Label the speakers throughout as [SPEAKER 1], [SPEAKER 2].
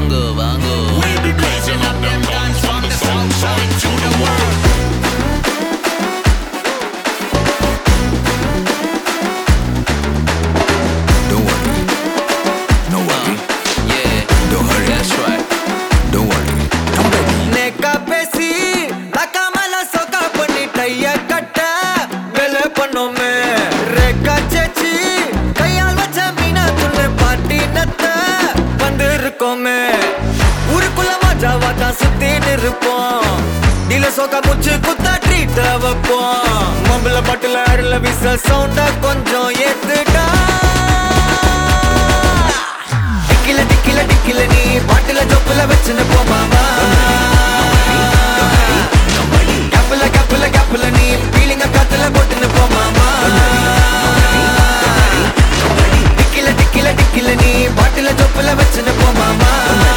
[SPEAKER 1] வாங்கோ வாங்கோ
[SPEAKER 2] We be blazing up them guns from the south side to the world.
[SPEAKER 3] Don't worry. No worry.
[SPEAKER 1] yeah
[SPEAKER 3] Don't hurry.
[SPEAKER 1] that's right
[SPEAKER 3] Don't worry. Come back.
[SPEAKER 4] நேக்கா பேசி தக்காமல சொக்கா பண்ணி டைய கட்ட வேலை பண்ணோமே ரேக்கா சேச்சி கையால் வச்ச மீனா துண்ணு பாட்டி நத்த வந்து இருக்கோமே ஊருக்குள்ள மஜாவா தான் சுத்தின்னு இருப்போம் டில சோக்கா முச்சு குத்தா ட்ரீட் வைப்போம் மம்பள பாட்டுல அருள விச சவுண்ட கொஞ்சம் ஏத்துட்டா டிக்கில டிக்கில டிக்கில நீ பாட்டுல ஜொப்புல வச்சுன்னு போ மாமா கப்பல கப்பல கப்பல நீ பீலிங்க காத்துல போட்டுன்னு போ மாமா டிக்கில டிக்கில டிக்கில நீ பாட்டுல ஜொப்புல வச்சுன்னு போ மாமா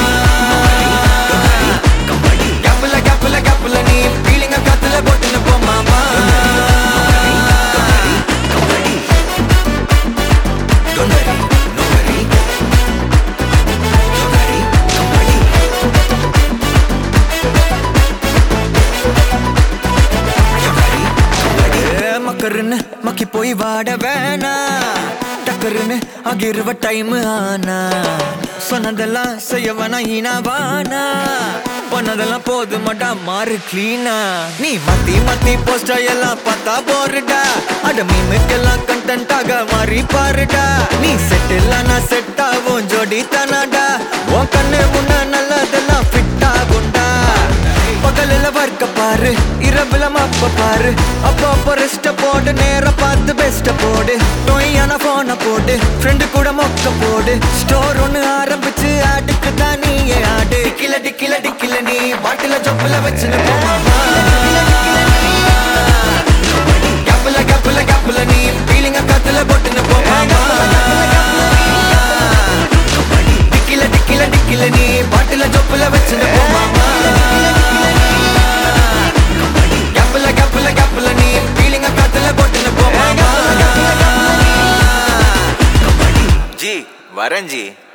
[SPEAKER 4] கப்பல கப்பல கப்பல நீ பீலிங்க காத்துல போட்டுன்னு போ மாமா
[SPEAKER 3] Don't worry. No worry. Don't worry. Come ready.
[SPEAKER 4] ஏ, மக்கருன்னு மக்கி போய் வாட வேணா டக்கருன்னு ஆகிருவ டைம் ஆனா சொன்னதெல்லாம் செய்ய வேணா ஈனா வானா பண்ணதெல்லாம் போது மாட்டா மாறு கிளீனா நீ மத்தி மத்தி போஸ்டர் எல்லாம் பார்த்தா போருடா அட மீமுக்கெல்லாம் கண்டென்ட் ஆக மாறி பாருடா நீ செட் இல்லனா செட் ஆகும் ஜோடி தானாடா உன் கண்ணு முன்ன நல்லதெல்லாம் ஃபிட் ஆகும்டா பகலில் வர்க்க பாரு இரவுல மப்ப பாரு அப்போ அப்போ ரெஸ்ட போடு நேர பார்த்து பெஸ்ட போடு டொய்யான போன போடு ஃப்ரெண்டு கூட மொக்க போடு ஸ்டோர் ஒன்னு ஆரம்பிச்சு ஆடுக்கு தான் நீயே ஆடு டிக்கில டிக்கில டிக்கில நீ பாட்டில ஜொப்புல வச்சுன்னு போமாமா கப்பல கப்பல கப்பல நீ ஃபீலிங்க காத்துல போட்டுன்னு போமாமா டிக்கில டிக்கில டிக்கில நீ பாட்டில ஜொப்புல வச்சுன்னு போமாமா கப்பல கப்பல கப்பல நீ ஃபீலிங்க காத்துல போட்டுன்னு போமாமா
[SPEAKER 3] ஜி வரேன் ஜி